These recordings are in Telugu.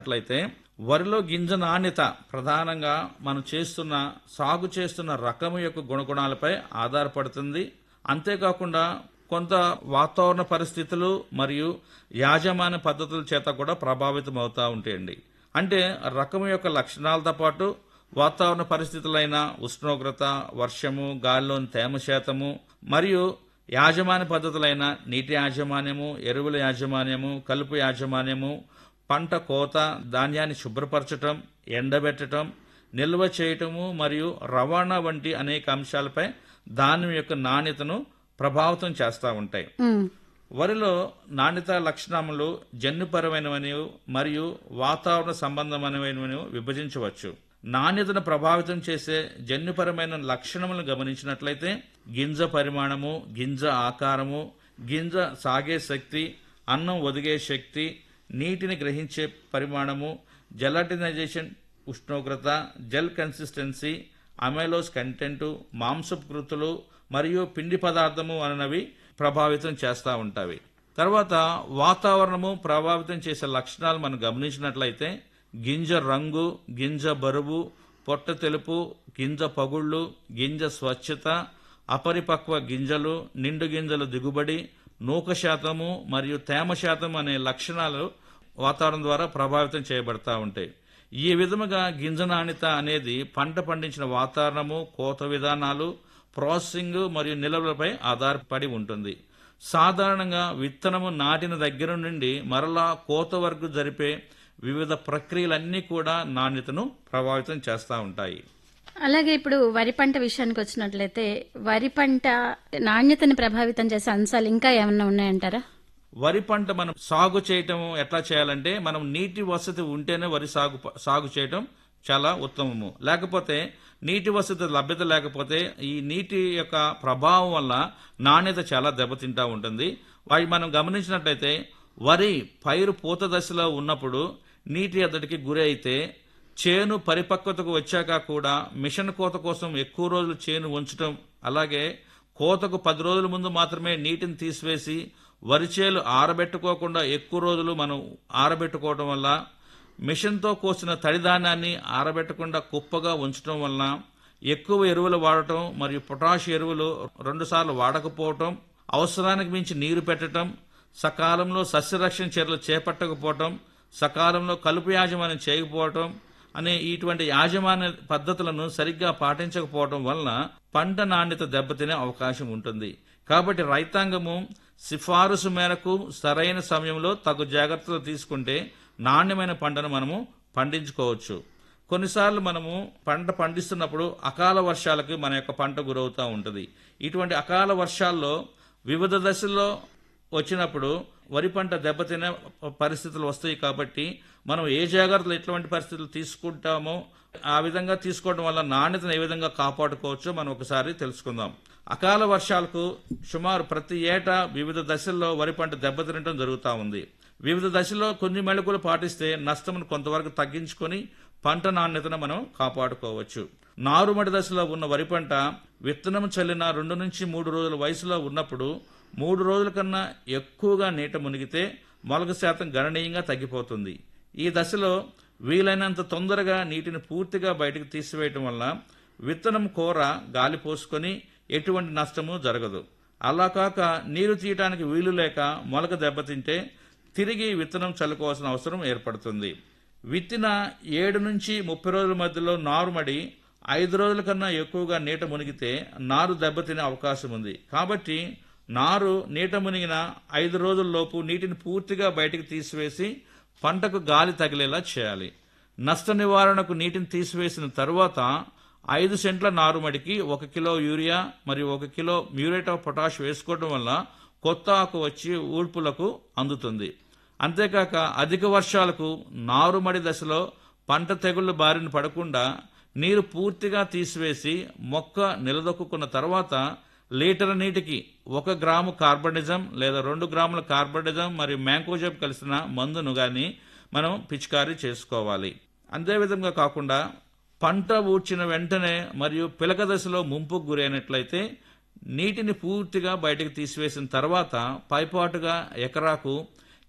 అట్లయితే వరిలో గింజ నాణ్యత ప్రధానంగా మనం చేస్తున్న సాగు చేస్తున్న రకము యొక్క గుణగుణాలపై ఆధారపడుతుంది అంతేకాకుండా కొంత వాతావరణ పరిస్థితులు మరియు యాజమాన్య పద్ధతుల చేత కూడా ప్రభావితం అవుతూ ఉంటాయండి అంటే రకము యొక్క లక్షణాలతో పాటు వాతావరణ పరిస్థితులైన ఉష్ణోగ్రత వర్షము గాలిలోని తేమ శాతము మరియు యాజమాన్య పద్ధతులైన నీటి యాజమాన్యము ఎరువుల యాజమాన్యము కలుపు యాజమాన్యము పంట కోత ధాన్యాన్ని శుభ్రపరచటం ఎండబెట్టడం నిల్వ చేయటము మరియు రవాణా వంటి అనేక అంశాలపై ధాన్యం యొక్క నాణ్యతను ప్రభావితం చేస్తూ ఉంటాయి ఉమ్, వరిలో నాణ్యత లక్షణములు జన్యుపరమైనవని మరియు వాతావరణ సంబంధమైనవని విభజించవచ్చు నాణ్యతను ప్రభావితం చేసే జన్యుపరమైన లక్షణములను గమనించినట్లయితే గింజ పరిమాణము గింజ ఆకారము గింజ సాగే శక్తి అన్నం ఒదిగే శక్తి నీటిని గ్రహించే పరిమాణము జెలటినైజేషన్ ఉష్ణోగ్రత జెల్ కన్సిస్టెన్సీ అమైలోస్ కంటెంటు మాంసపు కృతులు మరియు పిండి పదార్థము అనేవి ప్రభావితం చేస్తూ ఉంటాయి తర్వాత వాతావరణము ప్రభావితం చేసే లక్షణాలు మనం గమనించినట్లయితే గింజ రంగు గింజ బరువు పొట్ట తెలుపు గింజ పగుళ్ళు గింజ స్వచ్ఛత అపరిపక్వ గింజలు నిండు గింజల దిగుబడి నూక శాతము మరియు తేమ శాతం అనే లక్షణాలు వాతావరణం ద్వారా ప్రభావితం చేయబడతా ఉంటాయి ఈ విధముగా గింజ నాణ్యత అనేది పంట పండించిన వాతావరణము కోత విధానాలు ప్రాసెసింగ్ మరియు నిల్వలపై ఆధారపడి ఉంటుంది సాధారణంగా విత్తనము నాటిన దగ్గర నుండి మరలా కోత వరకు జరిపే వివిధ ప్రక్రియలన్నీ కూడా నాణ్యతను ప్రభావితం చేస్తూ ఉంటాయి అలాగే ఇప్పుడు వరి పంట విషయానికి వచ్చినట్లయితే వరి పంట నాణ్యతని ప్రభావితం చేసే అంశాలు ఇంకా ఏమన్నా ఉన్నాయంటారా వరి పంట మనం సాగు చేయటం ఎట్లా చేయాలంటే మనం నీటి వసతి ఉంటేనే వరి సాగు సాగు చేయటం చాలా ఉత్తమము లేకపోతే నీటి వసతి లభ్యత లేకపోతే ఈ నీటి యొక్క ప్రభావం వల్ల నాణ్యత చాలా దెబ్బతింటా ఉంటుంది వాటి మనం గమనించినట్లయితే వరి పైరు పూత దశలో ఉన్నప్పుడు నీటి ఎద్దడికి గురి అయితే చేను పరిపక్వతకు వచ్చాక కూడా మిషన్ కోత కోసం ఎక్కువ రోజులు చేను ఉంచటం అలాగే కోతకు పది రోజుల ముందు మాత్రమే నీటిని తీసివేసి వరిచేలు ఆరబెట్టుకోకుండా ఎక్కువ రోజులు మనం ఆరబెట్టుకోవడం వల్ల మిషన్తో కోసిన తడిధాన్యాన్ని ఆరబెట్టకుండా కుప్పగా ఉంచడం వలన ఎక్కువ ఎరువులు వాడటం మరియు పొటాష్ ఎరువులు రెండుసార్లు వాడకపోవటం అవసరానికి మించి నీరు పెట్టడం సకాలంలో సస్యరక్షణ చర్యలు చేపట్టకపోవటం సకాలంలో కలుపు యాజమాన్యం చేయకపోవటం అనే ఇటువంటి యాజమాన్య పద్ధతులను సరిగ్గా పాటించకపోవడం వలన పంట నాణ్యత దెబ్బతినే అవకాశం ఉంటుంది కాబట్టి రైతాంగము సిఫారసు మేరకు సరైన సమయంలో తగు జాగ్రత్తలు తీసుకుంటే నాణ్యమైన పంటను మనము పండించుకోవచ్చు కొన్నిసార్లు మనము పంట పండిస్తున్నప్పుడు అకాల వర్షాలకు మన యొక్క పంట గురవుతూ ఉంటుంది ఇటువంటి అకాల వర్షాల్లో వివిధ దశల్లో వచ్చినప్పుడు వరి పంట దెబ్బతినే పరిస్థితులు వస్తాయి కాబట్టి మనం ఏ జాగ్రత్తలు ఎటువంటి పరిస్థితులు తీసుకుంటామో ఆ విధంగా తీసుకోవడం వల్ల నాణ్యతను ఏ విధంగా కాపాడుకోవచ్చో మనం ఒకసారి తెలుసుకుందాం అకాల వర్షాలకు సుమారు ప్రతి ఏటా వివిధ దశల్లో వరి పంట దెబ్బతినటం జరుగుతూ ఉంది వివిధ దశల్లో కొన్ని మెళకులు పాటిస్తే నష్టమును కొంతవరకు తగ్గించుకొని పంట నాణ్యతను మనం కాపాడుకోవచ్చు నారుమడి దశలో ఉన్న వరి పంట విత్తనం చల్లిన రెండు నుంచి మూడు రోజుల వయసులో ఉన్నప్పుడు మూడు రోజుల కన్నా ఎక్కువగా నీట మునిగితే మొలక శాతం గణనీయంగా తగ్గిపోతుంది ఈ దశలో వీలైనంత తొందరగా నీటిని పూర్తిగా బయటకు తీసివేయటం వల్ల విత్తనం కూర గాలి పోసుకొని ఎటువంటి నష్టము జరగదు అలా కాక నీరు తీయటానికి వీలు లేక మొలక దెబ్బతింటే తిరిగి విత్తనం చల్లుకోవాల్సిన అవసరం ఏర్పడుతుంది విత్తిన ఏడు నుంచి ముప్పై రోజుల మధ్యలో నారుమడి ఐదు రోజుల కన్నా ఎక్కువగా నీట మునిగితే నారు దెబ్బతినే అవకాశం ఉంది కాబట్టి నారు నీట మునిగిన ఐదు రోజుల్లోపు నీటిని పూర్తిగా బయటికి తీసివేసి పంటకు గాలి తగిలేలా చేయాలి నష్ట నివారణకు నీటిని తీసివేసిన తరువాత ఐదు సెంట్ల నారుమడికి ఒక కిలో యూరియా మరియు ఒక కిలో మ్యూరేట్ ఆఫ్ పొటాష్ వేసుకోవడం వల్ల కొత్త ఆకు వచ్చి ఊడ్పులకు అందుతుంది అంతేకాక అధిక వర్షాలకు నారుమడి దశలో పంట తెగుళ్ల బారిన పడకుండా నీరు పూర్తిగా తీసివేసి మొక్క నిలదొక్కున్న తర్వాత లీటర్ నీటికి ఒక గ్రాము కార్బనిజం లేదా రెండు గ్రాముల కార్బనిజం మరియు మ్యాంకోజబ్ కలిసిన మందును గాని మనం పిచికారీ చేసుకోవాలి అంతేవిధంగా కాకుండా పంట ఊడ్చిన వెంటనే మరియు పిలక దశలో ముంపుకు గురైనట్లయితే నీటిని పూర్తిగా బయటకు తీసివేసిన తర్వాత పైపాటుగా ఎకరాకు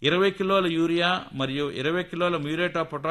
ఇరవై కిలోల యూరియా మరియు ఇరవై కిలోల మ్యూరేట్ ఆఫ్ పొటాష్